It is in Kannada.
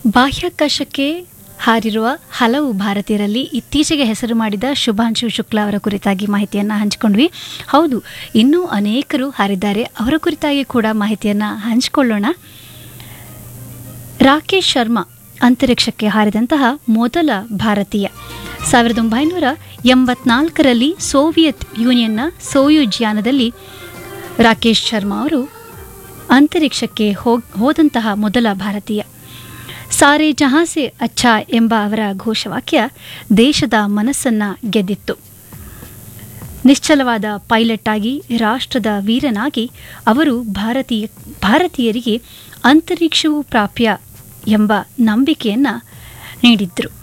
ಬಾಹ್ಯಾಕಾಶಕ್ಕೆ ಹಾರಿರುವ ಹಲವು ಭಾರತೀಯರಲ್ಲಿ ಇತ್ತೀಚೆಗೆ ಹೆಸರು ಮಾಡಿದ ಶುಭಾಂಶು ಶುಕ್ಲಾ ಅವರ ಕುರಿತಾಗಿ ಮಾಹಿತಿಯನ್ನು ಹಂಚಿಕೊಂಡ್ವಿ ಹೌದು ಇನ್ನೂ ಅನೇಕರು ಹಾರಿದ್ದಾರೆ ಅವರ ಕುರಿತಾಗಿ ಕೂಡ ಮಾಹಿತಿಯನ್ನು ಹಂಚಿಕೊಳ್ಳೋಣ ರಾಕೇಶ್ ಶರ್ಮಾ ಅಂತರಿಕ್ಷಕ್ಕೆ ಹಾರಿದಂತಹ ಮೊದಲ ಭಾರತೀಯ ಸಾವಿರದ ಒಂಬೈನೂರ ಎಂಬತ್ನಾಲ್ಕರಲ್ಲಿ ಸೋವಿಯತ್ ಯೂನಿಯನ್ನ ಸೋಯುಜ್ ಯಾನದಲ್ಲಿ ರಾಕೇಶ್ ಶರ್ಮಾ ಅವರು ಅಂತರಿಕ್ಷಕ್ಕೆ ಹೋಗ್ ಹೋದಂತಹ ಮೊದಲ ಭಾರತೀಯ ಸಾರೆ ಜಹಾಸೆ ಅಚ್ಚಾ ಎಂಬ ಅವರ ಘೋಷವಾಕ್ಯ ದೇಶದ ಮನಸ್ಸನ್ನ ಗೆದ್ದಿತ್ತು ನಿಶ್ಚಲವಾದ ಪೈಲಟ್ ಆಗಿ ರಾಷ್ಟ್ರದ ವೀರನಾಗಿ ಅವರು ಭಾರತೀಯ ಭಾರತೀಯರಿಗೆ ಅಂತರಿಕ್ಷವು ಪ್ರಾಪ್ಯ ಎಂಬ ನಂಬಿಕೆಯನ್ನು ನೀಡಿದ್ರು